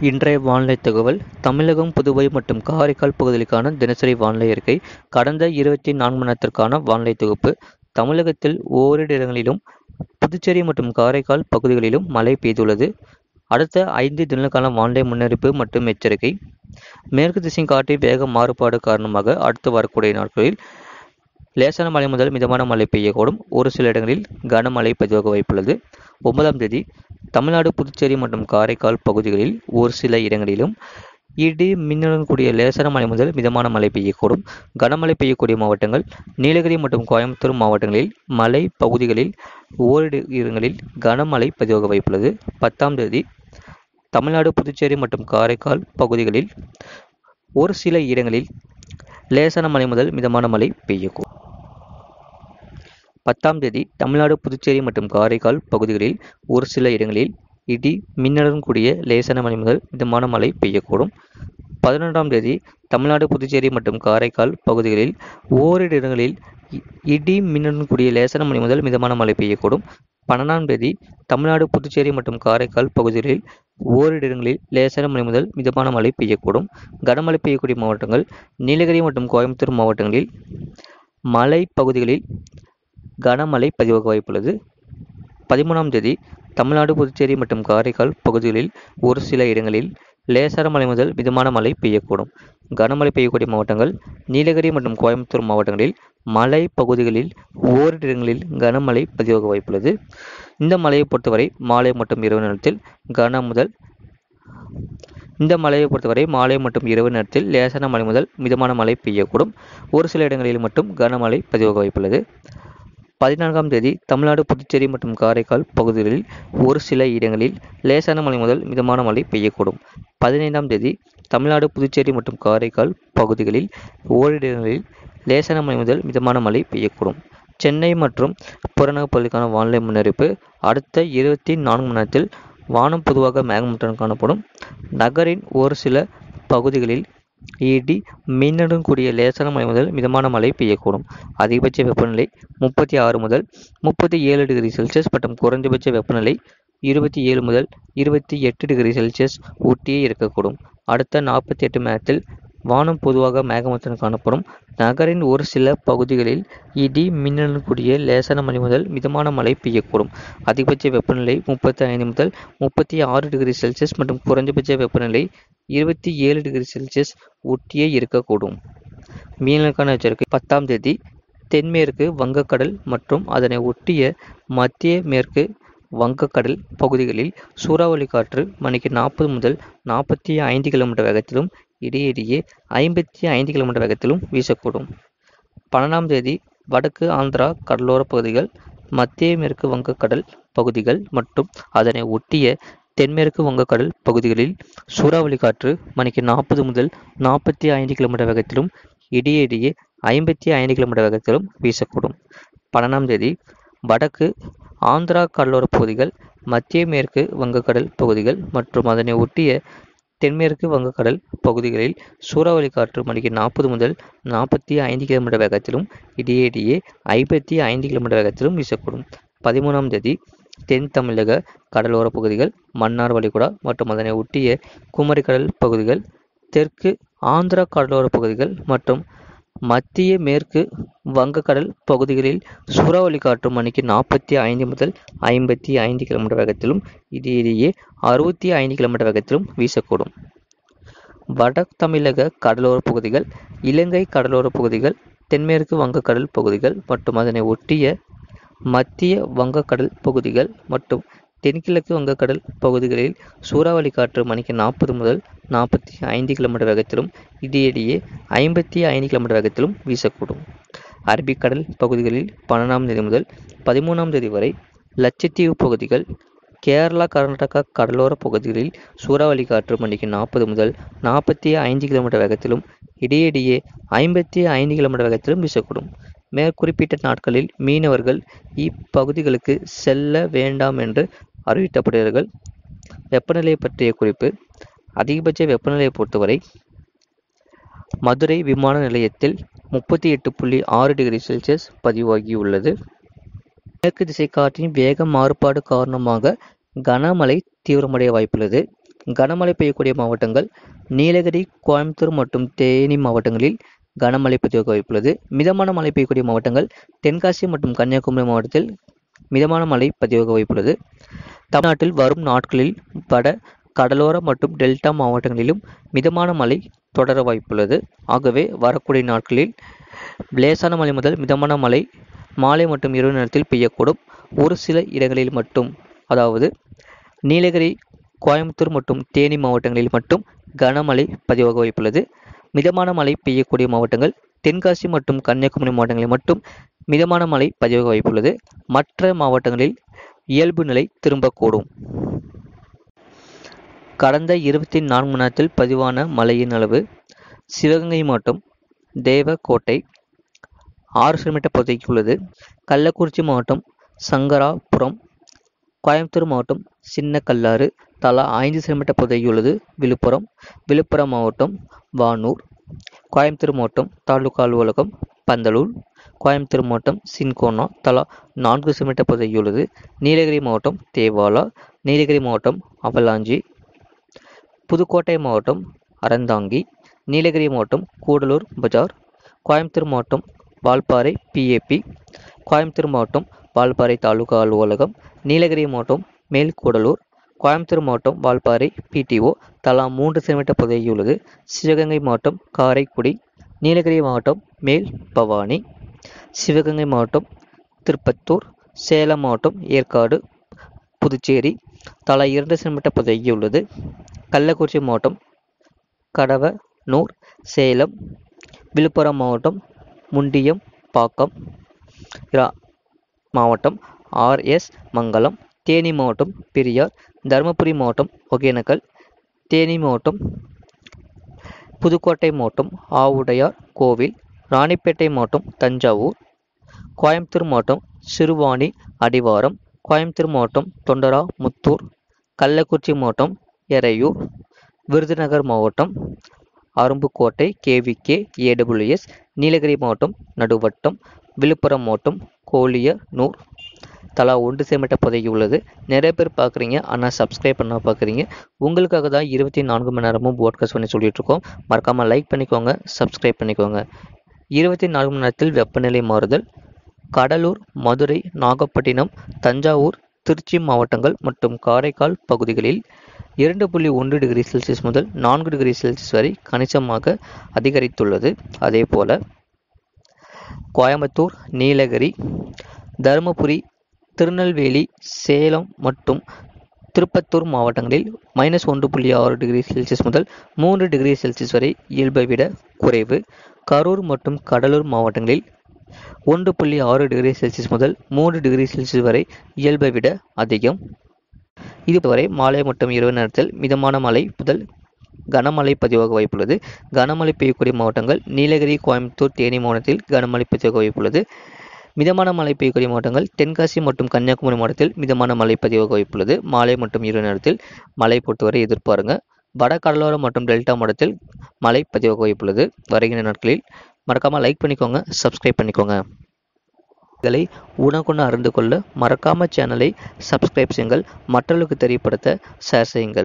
இன்றைய வானிலை தகவல் தமிழகம் புதுவை மற்றும் காரைக்கால் பகுதிகளுக்கான தினசரி வானிலை அறிக்கை கடந்த இருபத்தி நான்கு மணி நேரத்திற்கான வானிலை தொகுப்பு தமிழகத்தில் ஓரிரு இடங்களிலும் புதுச்சேரி மற்றும் காரைக்கால் பகுதிகளிலும் மழை பெய்துள்ளது அடுத்த ஐந்து தினங்களுக்கான வானிலை முன்னறிவிப்பு மற்றும் எச்சரிக்கை மேற்கு திசை காற்றின் வேக மாறுபாடு காரணமாக அடுத்து வரக்கூடிய நாட்களில் லேசான மழை முதல் மிதமான மழை பெய்யக்கூடும் ஒரு சில இடங்களில் கனமழை பதிவாக வாய்ப்புள்ளது ஒன்பதாம் தேதி தமிழ்நாடு புதுச்சேரி மற்றும் காரைக்கால் பகுதிகளில் ஒரு சில இடங்களிலும் இடி மின்னலுடன் கூடிய லேசான மழை முதல் மிதமான மழை பெய்யக்கூடும் கனமழை பெய்யக்கூடிய மாவட்டங்கள் நீலகிரி மற்றும் கோயம்புத்தூர் மாவட்டங்களில் மலை பகுதிகளில் ஓரிரு இடங்களில் கனமழை பதிவாக வாய்ப்புள்ளது பத்தாம் தேதி தமிழ்நாடு புதுச்சேரி மற்றும் காரைக்கால் பகுதிகளில் ஒரு சில இடங்களில் லேசான மழை முதல் மிதமான மழை பெய்யக்கூடும் பத்தாம் தேதி தமிழ்நாடு புதுச்சேரி மற்றும் காரைக்கால் பகுதிகளில் ஒரு சில இடங்களில் இடி மின்னலுடன் கூடிய லேசான மழை முதல் மிதமான மழை பெய்யக்கூடும் பதினொன்றாம் தேதி தமிழ்நாடு புதுச்சேரி மற்றும் காரைக்கால் பகுதிகளில் ஓரிரு இடங்களில் இடி மின்னலுடன் கூடிய லேசான மழை முதல் மிதமான மழை பெய்யக்கூடும் பன்னெண்டாம் தேதி தமிழ்நாடு புதுச்சேரி மற்றும் காரைக்கால் பகுதிகளில் ஓரிரு இடங்களில் லேசான மழை முதல் மிதமான மழை பெய்யக்கூடும் கனமழை பெய்யக்கூடிய மாவட்டங்கள் நீலகிரி மற்றும் கோயம்புத்தூர் மாவட்டங்களில் மலை பகுதிகளில் கனமழை பதிவாக வாய்ப்புள்ளது பதிமூணாம் தேதி தமிழ்நாடு புதுச்சேரி மற்றும் காரைக்கால் பகுதிகளில் ஒரு சில இடங்களில் லேசான மழை முதல் மிதமான மழை பெய்யக்கூடும் கனமழை பெய்யக்கூடிய மாவட்டங்கள் நீலகிரி மற்றும் கோயம்புத்தூர் மாவட்டங்களில் மலை பகுதிகளில் ஓரிரு இடங்களில் கனமழை பதிவாக வாய்ப்புள்ளது இந்த மழையை பொறுத்தவரை மாலை மற்றும் இரவு நேரத்தில் கன முதல் இந்த மழையை பொறுத்தவரை மாலை மற்றும் இரவு நேரத்தில் லேசான மழை முதல் மிதமான மழை பெய்யக்கூடும் ஒரு சில இடங்களில் மட்டும் கனமழை பதிவாக வாய்ப்புள்ளது பதினான்காம் தேதி தமிழ்நாடு புதுச்சேரி மற்றும் காரைக்கால் பகுதிகளில் ஒரு சில இடங்களில் லேசான மழை முதல் மிதமான மழை பெய்யக்கூடும் பதினைந்தாம் தேதி தமிழ்நாடு புதுச்சேரி மற்றும் காரைக்கால் பகுதிகளில் ஓரிரு இடங்களில் லேசான மழை முதல் மிதமான மழை பெய்யக்கூடும் சென்னை மற்றும் புறநகர் பகுதிக்கான வானிலை முன்னறிவிப்பு அடுத்த இருபத்தி நான்கு மணி நேரத்தில் வானம் பொதுவாக மேகமூட்டம் காணப்படும் நகரின் ஒரு சில பகுதிகளில் இடி மின்னலுடன் கூடிய லேசான மழை முதல் மிதமான மழை பெய்யக்கூடும் அதிகபட்ச வெப்பநிலை முப்பத்தி ஆறு முதல் முப்பத்தி ஏழு டிகிரி செல்சியஸ் மற்றும் குறைந்தபட்ச வெப்பநிலை இருபத்தி ஏழு முதல் இருபத்தி எட்டு டிகிரி செல்சியஸ் ஊட்டியே இருக்கக்கூடும் அடுத்த நாற்பத்தி எட்டு மணி நேரத்தில் வானம் பொதுவாக மேகமூட்டம் காணப்படும் நகரின் ஒரு சில பகுதிகளில் இடி மின்னலுடன் கூடிய லேசான மழை முதல் மிதமான மழை பெய்யக்கூடும் அதிகபட்ச வெப்பநிலை முப்பத்தி ஐந்து முதல் முப்பத்தி ஆறு டிகிரி செல்சியஸ் மற்றும் குறைந்தபட்ச வெப்பநிலை இருபத்தி ஏழு டிகிரி செல்சியஸ் ஒட்டியே இருக்கக்கூடும் மீனலுக்கான எச்சரிக்கை பத்தாம் தேதி தென்மேற்கு வங்கக்கடல் மற்றும் அதனை ஒட்டிய மத்திய மேற்கு வங்கக்கடல் பகுதிகளில் சூறாவளி காற்று மணிக்கு நாற்பது முதல் நாற்பத்தி ஐந்து கிலோமீட்டர் வேகத்திலும் இடையிடையே ஐம்பத்தி ஐந்து கிலோமீட்டர் வேகத்திலும் வீசக்கூடும் பன்னெண்டாம் தேதி வடக்கு ஆந்திரா கடலோர பகுதிகள் மத்திய மேற்கு வங்கக்கடல் பகுதிகள் மற்றும் அதனை ஒட்டிய தென்மேற்கு வங்கக்கடல் பகுதிகளில் சூறாவளி காற்று மணிக்கு நாற்பது முதல் நாற்பத்தி ஐந்து கிலோமீட்டர் வேகத்திலும் இடையிடையே ஐம்பத்தி ஐந்து கிலோமீட்டர் வேகத்திலும் வீசக்கூடும் பன்னெண்டாம் தேதி வடக்கு ஆந்திரா கடலோர பகுதிகள் மத்திய மேற்கு வங்கக்கடல் பகுதிகள் மற்றும் அதனை ஒட்டிய தென்மேற்கு வங்கக்கடல் பகுதிகளில் சூறாவளி காற்று மணிக்கு நாற்பது முதல் நாற்பத்தி ஐந்து கிலோமீட்டர் வேகத்திலும் இடையிடையே ஐம்பத்தி ஐந்து கிலோமீட்டர் வேகத்திலும் வீசக்கூடும் பதிமூணாம் தேதி தென் தமிழக கடலோர பகுதிகள் மன்னார் வளைகுடா மற்றும் அதனை ஒட்டிய குமரிக்கடல் பகுதிகள் தெற்கு ஆந்திரா கடலோர பகுதிகள் மற்றும் மத்திய மேற்கு வங்கக்கடல் பகுதிகளில் சூறாவளி காற்று மணிக்கு நாற்பத்தி ஐந்து முதல் ஐம்பத்தி ஐந்து கிலோமீட்டர் வேகத்திலும் இடையிடையே அறுபத்தி ஐந்து கிலோமீட்டர் வேகத்திலும் வீசக்கூடும் வட தமிழக கடலோர பகுதிகள் இலங்கை கடலோர பகுதிகள் தென்மேற்கு வங்கக்கடல் பகுதிகள் மற்றும் அதனை ஒட்டிய மத்திய வங்கக்கடல் பகுதிகள் மற்றும் தென்கிழக்கு வங்கக்கடல் பகுதிகளில் சூறாவளி காற்று மணிக்கு நாற்பது முதல் நாற்பத்தி ஐந்து கிலோமீட்டர் வேகத்திலும் இடையிடையே ஐம்பத்தி ஐந்து கிலோமீட்டர் வேகத்திலும் வீசக்கூடும் அரபிக்கடல் பகுதிகளில் பன்னெண்டாம் தேதி முதல் பதிமூணாம் தேதி வரை லட்சத்தீவு பகுதிகள் கேரளா கர்நாடகா கடலோர பகுதிகளில் சூறாவளி காற்று மணிக்கு நாற்பது முதல் நாற்பத்தி ஐந்து கிலோமீட்டர் வேகத்திலும் இடையிடையே ஐம்பத்தி ஐந்து கிலோமீட்டர் வேகத்திலும் வீசக்கூடும் மேற்குறிப்பிட்ட நாட்களில் மீனவர்கள் இப்பகுதிகளுக்கு செல்ல வேண்டாம் என்று அறிவிக்கப்படுகிறார்கள் வெப்பநிலை பற்றிய குறிப்பு அதிகபட்ச வெப்பநிலையை பொறுத்தவரை மதுரை விமான நிலையத்தில் முப்பத்தி எட்டு புள்ளி ஆறு டிகிரி செல்சியஸ் பதிவாகியுள்ளது மேற்கு திசை காற்றின் வேக மாறுபாடு காரணமாக கனமழை தீவிரமடைய வாய்ப்புள்ளது கனமழை பெய்யக்கூடிய மாவட்டங்கள் நீலகிரி கோயம்புத்தூர் மற்றும் தேனி மாவட்டங்களில் கனமழை பதிவாக வாய்ப்புள்ளது மிதமான மழை பெய்யக்கூடிய மாவட்டங்கள் தென்காசி மற்றும் கன்னியாகுமரி மாவட்டத்தில் மிதமான மழை பதிவாக வாய்ப்புள்ளது தமிழ்நாட்டில் வரும் நாட்களில் வட கடலோர மற்றும் டெல்டா மாவட்டங்களிலும் மிதமான மழை தொடர வாய்ப்புள்ளது ஆகவே வரக்கூடிய நாட்களில் லேசான மழை முதல் மிதமான மழை மாலை மற்றும் இரவு நேரத்தில் பெய்யக்கூடும் ஒரு சில இடங்களில் மட்டும் அதாவது நீலகிரி கோயம்புத்தூர் மற்றும் தேனி மாவட்டங்களில் மட்டும் கனமழை பதிவாக வாய்ப்புள்ளது மிதமான மழை பெய்யக்கூடிய மாவட்டங்கள் தென்காசி மற்றும் கன்னியாகுமரி மாவட்டங்களில் மட்டும் மிதமான மழை பதிவாக வாய்ப்புள்ளது மற்ற மாவட்டங்களில் இயல்பு நிலை திரும்பக்கூடும் கடந்த இருபத்தி நான்கு மணி நேரத்தில் பதிவான மழையின் அளவு சிவகங்கை மாவட்டம் தேவக்கோட்டை ஆறு சென்டிமீட்டர் பகுதிக்கு உள்ளது கள்ளக்குறிச்சி மாவட்டம் சங்கராபுரம் கோயம்புத்தூர் மாவட்டம் சின்ன கல்லாறு தலா ஐந்து சென்டிமீட்டர் பகுதிக்கு உள்ளது விழுப்புரம் விழுப்புரம் மாவட்டம் வானூர் கோயம்புத்தூர் மாவட்டம் தாலுகா அலுவலகம் பந்தலூர் கோயம்புத்தூர் மாவட்டம் சின்கோனா தலா நான்கு சென்டிமீட்டர் பகுதிக்கு உள்ளது நீலகிரி மாவட்டம் தேவாலா நீலகிரி மாவட்டம் அவலாஞ்சி புதுக்கோட்டை மாவட்டம் அறந்தாங்கி நீலகிரி மாவட்டம் கூடலூர் பஜார் கோயம்புத்தூர் மாவட்டம் வால்பாறை பிஏபி கோயம்புத்தூர் மாவட்டம் வால்பாறை தாலுகா அலுவலகம் நீலகிரி மாவட்டம் மேல்கூடலூர் கோயம்புத்தூர் மாவட்டம் வால்பாறை பிடிஓ தலா மூன்று சென்டிமீட்டர் பகுதியில் உள்ளது சிவகங்கை மாவட்டம் காரைக்குடி நீலகிரி மாவட்டம் மேல் பவானி சிவகங்கை மாவட்டம் திருப்பத்தூர் சேலம் மாவட்டம் ஏற்காடு புதுச்சேரி தலா இரண்டு சென்டிமீட்டர் பகுதியில் உள்ளது கள்ளக்குறிச்சி மாவட்டம் கடவனூர் சேலம் விழுப்புரம் மாவட்டம் முண்டியம் பாக்கம் இரா- மாவட்டம் ஆர்எஸ் மங்கலம் தேனி மாவட்டம் பெரியார் தருமபுரி மாவட்டம் ஒகேனக்கல் தேனி மாவட்டம் புதுக்கோட்டை மாவட்டம் ஆவுடையார் கோவில் ராணிப்பேட்டை மாவட்டம் தஞ்சாவூர் கோயம்புத்தூர் மாவட்டம் சிறுவாணி அடிவாரம் கோயம்புத்தூர் மாவட்டம் தொண்டரா முத்தூர் கள்ளக்குறிச்சி மாவட்டம் எறையூர் விருதுநகர் மாவட்டம் அரும்புக்கோட்டை கேவிகே ஏடபிள்யூஎஸ் நீலகிரி மாவட்டம் நடுவட்டம் விழுப்புரம் மாவட்டம் கோலியனூர் தலா ஒன்று சென்டிமீட்டர் பதவி உள்ளது நிறைய பேர் பார்க்குறீங்க ஆனால் சப்ஸ்கிரைப் பண்ண பார்க்குறீங்க உங்களுக்காக தான் இருபத்தி நான்கு மணி நேரமும் போட்காஸ்ட் பண்ணி சொல்லிட்டு இருக்கோம் மறக்காமல் லைக் பண்ணிக்கோங்க சப்ஸ்கிரைப் பண்ணிக்கோங்க இருபத்தி நான்கு மணி நேரத்தில் வெப்பநிலை மாறுதல் கடலூர் மதுரை நாகப்பட்டினம் தஞ்சாவூர் திருச்சி மாவட்டங்கள் மற்றும் காரைக்கால் பகுதிகளில் இரண்டு புள்ளி ஒன்று டிகிரி செல்சியஸ் முதல் நான்கு டிகிரி செல்சியஸ் வரை கணிசமாக அதிகரித்துள்ளது அதேபோல கோயம்புத்தூர் நீலகிரி தருமபுரி திருநெல்வேலி சேலம் மற்றும் திருப்பத்தூர் மாவட்டங்களில் மைனஸ் ஒன்று புள்ளி ஆறு டிகிரி செல்சியஸ் முதல் மூன்று டிகிரி செல்சியஸ் வரை இயல்பை விட குறைவு கரூர் மற்றும் கடலூர் மாவட்டங்களில் ஒன்று புள்ளி ஆறு டிகிரி செல்சியஸ் முதல் மூன்று டிகிரி செல்சியஸ் வரை இயல்பை விட அதிகம் இதுவரை மாலை மற்றும் இரவு நேரத்தில் மிதமான மழை முதல் கனமழை பதிவாக வாய்ப்புள்ளது கனமழை பெய்யக்கூடிய மாவட்டங்கள் நீலகிரி கோயம்புத்தூர் தேனி மாவட்டத்தில் கனமழை பதிவாக வாய்ப்புள்ளது மிதமான மழை பெய்யக்கூடிய மாவட்டங்கள் தென்காசி மற்றும் கன்னியாகுமரி மாவட்டத்தில் மிதமான மழை பதிவாக வாய்ப்புள்ளது மாலை மற்றும் இரவு நேரத்தில் மழை பொறுத்தவரை எதிர்பாருங்க வட கடலோரம் மற்றும் டெல்டா மாவட்டத்தில் மழை பதிவாக வாய்ப்புள்ளது வருகின்ற நாட்களில் மறக்காமல் லைக் பண்ணிக்கோங்க சப்ஸ்கிரைப் பண்ணிக்கோங்க இதை உணவுக்குன்னு அறிந்து கொள்ள மறக்காம சேனலை சப்ஸ்கிரைப் செய்யுங்கள் மற்றவர்களுக்கு தெரியப்படுத்த ஷேர் செய்யுங்கள்